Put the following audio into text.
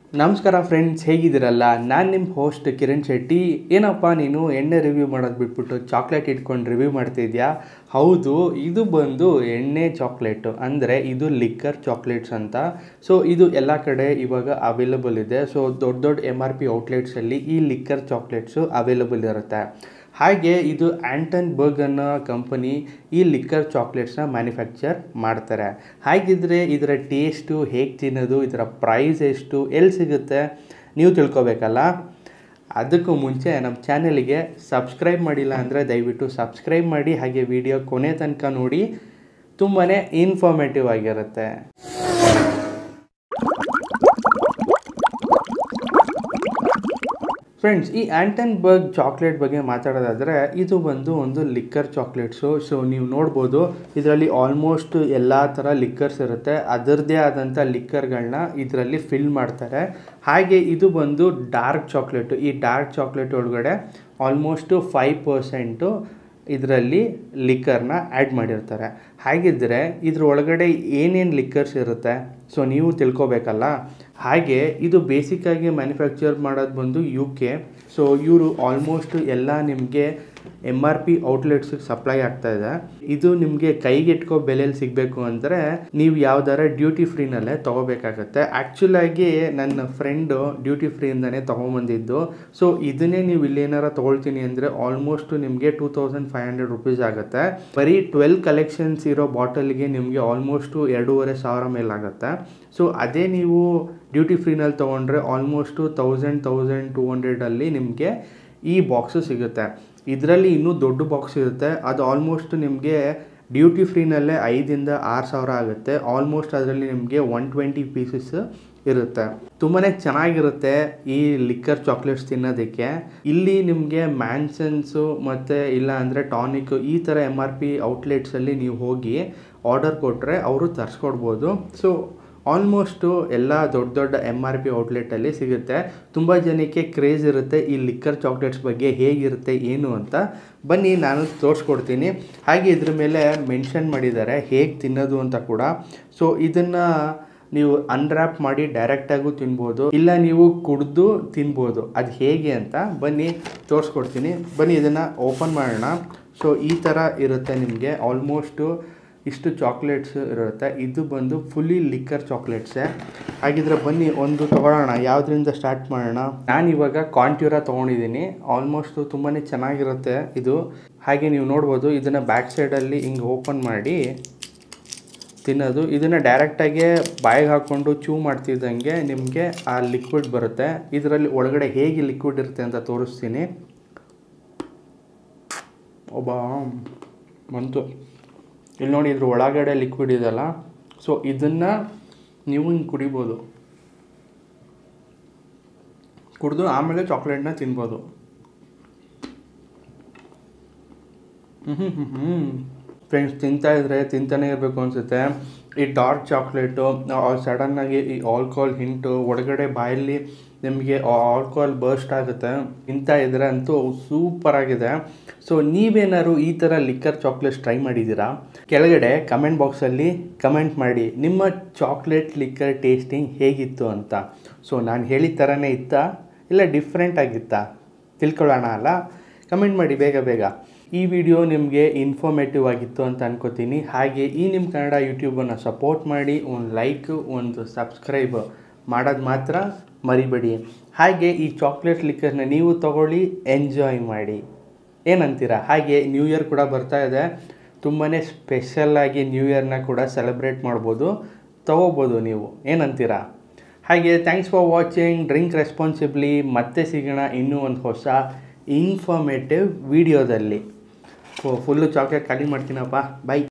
ನಮಸ್ಕಾರ ಫ್ರೆಂಡ್ಸ್ ಹೇಗಿದ್ದೀರಲ್ಲ ನಾನು ನಿಮ್ಮ ಹೋಸ್ಟ್ ಕಿರಣ್ ಶೆಟ್ಟಿ ಏನಪ್ಪ ನೀನು ಎಣ್ಣೆ ರಿವ್ಯೂ ಮಾಡೋದು ಬಿಟ್ಬಿಟ್ಟು ಚಾಕ್ಲೇಟ್ ಇಟ್ಕೊಂಡು ರಿವ್ಯೂ ಮಾಡ್ತಿದ್ಯಾ ಹೌದು ಇದು ಬಂದು ಎಣ್ಣೆ ಚಾಕ್ಲೇಟು ಅಂದರೆ ಇದು ಲಿಕ್ಕರ್ ಚಾಕ್ಲೇಟ್ಸ್ ಅಂತ ಸೊ ಇದು ಎಲ್ಲ ಕಡೆ ಇವಾಗ ಅವೈಲಬಲ್ ಇದೆ ಸೊ ದೊಡ್ಡ ದೊಡ್ಡ ಎಮ್ ಆರ್ ಪಿ ಔಟ್ಲೆಟ್ಸಲ್ಲಿ ಈ ಲಿಕ್ಕರ್ ಚಾಕ್ಲೇಟ್ಸು ಅವೈಲಬಲ್ ಇರುತ್ತೆ ಹಾಗೆ ಇದು ಆ್ಯಂಟನ್ ಬರ್ಗ್ ಅನ್ನೋ ಕಂಪನಿ ಈ ಲಿಕ್ಕರ್ ಚಾಕ್ಲೇಟ್ಸ್ನ ಮ್ಯಾನುಫ್ಯಾಕ್ಚರ್ ಮಾಡ್ತಾರೆ ಹಾಗಿದ್ರೆ ಇದರ ಟೇಸ್ಟು ಹೇಗೆ ತಿನ್ನೋದು ಇದರ ಪ್ರೈಸ್ ಎಷ್ಟು ಎಲ್ಲಿ ಸಿಗುತ್ತೆ ನೀವು ತಿಳ್ಕೊಬೇಕಲ್ಲ ಅದಕ್ಕೂ ಮುಂಚೆ ನಮ್ಮ ಚಾನಲಿಗೆ ಸಬ್ಸ್ಕ್ರೈಬ್ ಮಾಡಿಲ್ಲ ಅಂದರೆ ದಯವಿಟ್ಟು ಸಬ್ಸ್ಕ್ರೈಬ್ ಮಾಡಿ ಹಾಗೆ ವಿಡಿಯೋ ಕೊನೆ ತನಕ ನೋಡಿ ತುಂಬಾ ಇನ್ಫಾರ್ಮೇಟಿವ್ ಆಗಿರುತ್ತೆ ಫ್ರೆಂಡ್ಸ್ ಈ ಆ್ಯಂಟನ್ ಬರ್ಗ್ ಚಾಕ್ಲೇಟ್ ಬಗ್ಗೆ ಮಾತಾಡೋದಾದರೆ ಇದು ಬಂದು ಒಂದು ಲಿಕ್ಕರ್ ಚಾಕ್ಲೇಟ್ಸು ಸೊ ನೀವು ನೋಡ್ಬೋದು ಇದರಲ್ಲಿ ಆಲ್ಮೋಸ್ಟ್ ಎಲ್ಲ ಥರ ಲಿಕ್ಕರ್ಸ್ ಇರುತ್ತೆ ಅದರದ್ದೇ ಆದಂಥ ಲಿಕ್ಕರ್ಗಳನ್ನ ಇದರಲ್ಲಿ ಫಿಲ್ ಮಾಡ್ತಾರೆ ಹಾಗೆ ಇದು ಬಂದು ಡಾರ್ಕ್ ಚಾಕ್ಲೇಟು ಈ ಡಾರ್ಕ್ ಚಾಕ್ಲೇಟ್ ಒಳಗಡೆ ಆಲ್ಮೋಸ್ಟು ಫೈವ್ ಪರ್ಸೆಂಟು ಇದರಲ್ಲಿ ಲಿಕ್ಕರ್ನ ಆ್ಯಡ್ ಮಾಡಿರ್ತಾರೆ ಹಾಗಿದ್ದರೆ ಇದ್ರ ಒಳಗಡೆ ಏನೇನು ಲಿಕ್ಕರ್ಸ್ ಇರುತ್ತೆ ಸೊ ನೀವು ತಿಳ್ಕೊಬೇಕಲ್ಲ ಹಾಗೆ ಇದು ಬೇಸಿಕ್ಕಾಗಿ ಮ್ಯಾನುಫ್ಯಾಕ್ಚರ್ ಮಾಡೋದು ಬಂದು ಯು ಕೆ ಸೊ ಇವರು ಆಲ್ಮೋಸ್ಟ್ ಎಲ್ಲ ನಿಮಗೆ ಎಮ್ ಆರ್ ಪಿ ಔಟ್ಲೆಟ್ಸಿಗೆ ಸಪ್ಲೈ ಆಗ್ತಾ ಇದೆ ಇದು ನಿಮಗೆ ಕೈಗೆಟ್ಕೋ ಬೆಲೆಯಲ್ಲಿ ಸಿಗಬೇಕು ಅಂದರೆ ನೀವು ಯಾವ್ದಾರ ಡ್ಯೂಟಿ ಫ್ರೀನಲ್ಲೇ ತೊಗೋಬೇಕಾಗತ್ತೆ ಆ್ಯಕ್ಚುಲಾಗಿ ನನ್ನ ಫ್ರೆಂಡು ಡ್ಯೂಟಿ ಫ್ರೀಯಿಂದನೇ ತೊಗೊಂಬಂದಿದ್ದು ಸೊ ಇದನ್ನೇ ನೀವು ಇಲ್ಲೇನಾರ ತೊಗೊಳ್ತೀನಿ ಅಂದರೆ ಆಲ್ಮೋಸ್ಟ್ ನಿಮಗೆ two thousand five hundred rupees ಆಗುತ್ತೆ ಬರೀ ಟ್ವೆಲ್ ಕಲೆಕ್ಷನ್ಸ್ ಇರೋ ಬಾಟಲ್ಗೆ ನಿಮಗೆ ಆಲ್ಮೋಸ್ಟು ಎರಡೂವರೆ ಸಾವಿರ ಮೇಲಾಗುತ್ತೆ ಸೊ ಅದೇ ನೀವು ಡ್ಯೂಟಿ ಫ್ರೀನಲ್ಲಿ ತೊಗೊಂಡ್ರೆ ಆಲ್ಮೋಸ್ಟು ತೌಸಂಡ್ ತೌಸಂಡ್ ಟೂ ಹಂಡ್ರೆಡಲ್ಲಿ ನಿಮಗೆ ಈ ಬಾಕ್ಸು ಸಿಗುತ್ತೆ ಇದರಲ್ಲಿ ಇನ್ನೂ ದೊಡ್ಡ ಬಾಕ್ಸ್ ಇರುತ್ತೆ ಅದು ಆಲ್ಮೋಸ್ಟ್ ನಿಮಗೆ ಡ್ಯೂಟಿ ಫ್ರೀನಲ್ಲೇ ಐದಿಂದ ಆರು ಸಾವಿರ ಆಗುತ್ತೆ ಆಲ್ಮೋಸ್ಟ್ ಅದರಲ್ಲಿ ನಿಮಗೆ ಒನ್ ಟ್ವೆಂಟಿ ಪೀಸಸ್ ಇರುತ್ತೆ ತುಂಬಾ ಚೆನ್ನಾಗಿರುತ್ತೆ ಈ ಲಿಕ್ಕರ್ ಚಾಕ್ಲೇಟ್ಸ್ ತಿನ್ನೋದಕ್ಕೆ ಇಲ್ಲಿ ನಿಮಗೆ ಮ್ಯಾನ್ಸನ್ಸು ಮತ್ತು ಇಲ್ಲ ಅಂದರೆ ಟಾನಿಕ್ಕು ಈ ಥರ ಎಮ್ ಆರ್ ಪಿ ಔಟ್ಲೆಟ್ಸಲ್ಲಿ ನೀವು ಹೋಗಿ ಆರ್ಡರ್ ಕೊಟ್ಟರೆ ಅವರು ತರಿಸ್ಕೊಡ್ಬೋದು ಸೊ ಆಲ್ಮೋಸ್ಟು ಎಲ್ಲ ದೊಡ್ಡ ದೊಡ್ಡ ಎಮ್ ಆರ್ ಪಿ ಔಟ್ಲೆಟಲ್ಲಿ ಸಿಗುತ್ತೆ ತುಂಬ ಜನಕ್ಕೆ ಕ್ರೇಜ್ ಇರುತ್ತೆ ಈ ಲಿಕ್ಕರ್ ಚಾಕ್ಲೇಟ್ಸ್ ಬಗ್ಗೆ ಹೇಗಿರುತ್ತೆ ಏನು ಅಂತ ಬನ್ನಿ ನಾನು ತೋರಿಸ್ಕೊಡ್ತೀನಿ ಹಾಗೆ ಇದ್ರ ಮೇಲೆ ಮೆನ್ಷನ್ ಮಾಡಿದ್ದಾರೆ ಹೇಗೆ ತಿನ್ನೋದು ಅಂತ ಕೂಡ ಸೊ ಇದನ್ನು ನೀವು ಅನ್ರ್ಯಾಪ್ ಮಾಡಿ ಡೈರೆಕ್ಟಾಗೂ ತಿನ್ಬೋದು ಇಲ್ಲ ನೀವು ಕುಡಿದು ತಿನ್ಬೋದು ಅದು ಹೇಗೆ ಅಂತ ಬನ್ನಿ ತೋರಿಸ್ಕೊಡ್ತೀನಿ ಬನ್ನಿ ಇದನ್ನು ಓಪನ್ ಮಾಡೋಣ ಸೊ ಈ ಥರ ಇರುತ್ತೆ ನಿಮಗೆ ಆಲ್ಮೋಸ್ಟು ಇಷ್ಟು ಚಾಕ್ಲೇಟ್ಸ್ ಇರುತ್ತೆ ಇದು ಬಂದು ಫುಲ್ಲಿ ಲಿಕ್ಕರ್ ಚಾಕ್ಲೇಟ್ಸೇ ಹಾಗಿದ್ರೆ ಬನ್ನಿ ಒಂದು ತೊಗೊಳ್ಳೋಣ ಯಾವುದರಿಂದ ಸ್ಟಾರ್ಟ್ ಮಾಡೋಣ ನಾನು ಇವಾಗ ಕಾಂಟ್ಯೂರ ತೊಗೊಂಡಿದ್ದೀನಿ ಆಲ್ಮೋಸ್ಟು ತುಂಬಾ ಚೆನ್ನಾಗಿರುತ್ತೆ ಇದು ಹಾಗೆ ನೀವು ನೋಡ್ಬೋದು ಇದನ್ನು ಬ್ಯಾಕ್ ಸೈಡಲ್ಲಿ ಹಿಂಗೆ ಓಪನ್ ಮಾಡಿ ತಿನ್ನೋದು ಇದನ್ನು ಡೈರೆಕ್ಟಾಗಿ ಬಾಯಿಗೆ ಹಾಕ್ಕೊಂಡು ಚೂ ಮಾಡ್ತಿದ್ದಂಗೆ ನಿಮಗೆ ಆ ಲಿಕ್ವಿಡ್ ಬರುತ್ತೆ ಇದರಲ್ಲಿ ಒಳಗಡೆ ಹೇಗೆ ಲಿಕ್ವಿಡ್ ಇರುತ್ತೆ ಅಂತ ತೋರಿಸ್ತೀನಿ ಒಬ್ಬ ಬಂತು ಇಲ್ಲಿ ನೋಡಿ ಇದ್ರ ಒಳಗಡೆ ಲಿಕ್ವಿಡ್ ಇದೆಲ್ಲ ಸೊ ಇದನ್ನು ನೀವು ಹಿಂಗೆ ಕುಡಿಬೋದು ಕುಡಿದು ಆಮೇಲೆ ಚಾಕ್ಲೇಟ್ನ ತಿನ್ಬೋದು ಹ್ಞೂ ಹ್ಞೂ ಹ್ಞೂ ಫ್ರೆಂಡ್ಸ್ ತಿಂತಾ ಇದ್ರೆ ತಿಂತಾನೆ ಇರಬೇಕು ಅನಿಸುತ್ತೆ ಈ ಡಾರ್ಕ್ ಚಾಕ್ಲೇಟು ಸಡನ್ನಾಗಿ ಈ ಆಲ್ಕೋಹಾಲ್ ಹಿಂಟು ಒಳಗಡೆ ಬಾಯಲ್ಲಿ ನಿಮಗೆ ಆಲ್ಕೋಹಾಲ್ ಬರ್ಸ್ಟ್ ಆಗುತ್ತೆ ತಿಂತಾ ಇದ್ರೆ ಅಂತೂ ಸೂಪರ್ ಆಗಿದೆ ಸೊ ನೀವೇನಾದ್ರು ಈ ಥರ ಲಿಕ್ಕರ್ ಚಾಕ್ಲೇಟ್ಸ್ ಟ್ರೈ ಮಾಡಿದ್ದೀರಾ ಕೆಳಗಡೆ ಕಮೆಂಟ್ ಬಾಕ್ಸಲ್ಲಿ ಕಮೆಂಟ್ ಮಾಡಿ ನಿಮ್ಮ ಚಾಕ್ಲೇಟ್ ಲಿಕ್ಕರ್ ಟೇಸ್ಟಿಂಗ್ ಹೇಗಿತ್ತು ಅಂತ ಸೊ ನಾನು ಹೇಳಿದ ಥರನೇ ಇತ್ತಾ ಇಲ್ಲ ಡಿಫ್ರೆಂಟ್ ಆಗಿತ್ತಾ ತಿಳ್ಕೊಳ್ಳೋಣ ಅಲ್ಲ ಕಮೆಂಟ್ ಮಾಡಿ ಬೇಗ ಬೇಗ ಈ ವಿಡಿಯೋ ನಿಮಗೆ ಇನ್ಫಾರ್ಮೇಟಿವ್ ಆಗಿತ್ತು ಅಂತ ಅನ್ಕೋತೀನಿ ಹಾಗೆ ಈ ನಿಮ್ಮ ಕನ್ನಡ ಯೂಟ್ಯೂಬನ್ನು ಸಪೋರ್ಟ್ ಮಾಡಿ ಒಂದು ಲೈಕ್ ಒಂದು ಸಬ್ಸ್ಕ್ರೈಬ್ ಮಾಡೋದು ಮಾತ್ರ ಮರಿಬೇಡಿ ಹಾಗೆ ಈ ಚಾಕ್ಲೇಟ್ ಲಿಕ್ಕರ್ನ ನೀವು ತಗೊಳ್ಳಿ ಎಂಜಾಯ್ ಮಾಡಿ ಏನಂತೀರಾ ಹಾಗೆ ನ್ಯೂ ಇಯರ್ ಕೂಡ ಬರ್ತಾ ಇದೆ ತುಂಬಾ ಸ್ಪೆಷಲ್ಲಾಗಿ ನ್ಯೂ ಇಯರ್ನ ಕೂಡ ಸೆಲೆಬ್ರೇಟ್ ಮಾಡ್ಬೋದು ತಗೋಬೋದು ನೀವು ಏನಂತೀರಾ ಹಾಗೆ thanks for watching drink responsibly ಮತ್ತೆ ಸಿಗೋಣ ಇನ್ನೂ ಒಂದು ಹೊಸ ಇನ್ಫಾರ್ಮೇಟಿವ್ ವಿಡಿಯೋದಲ್ಲಿ ಫುಲ್ಲು ಚಾಕ್ಲೇಟ್ ಖಾಲಿ ಮಾಡ್ತೀನಪ್ಪ ಬೈ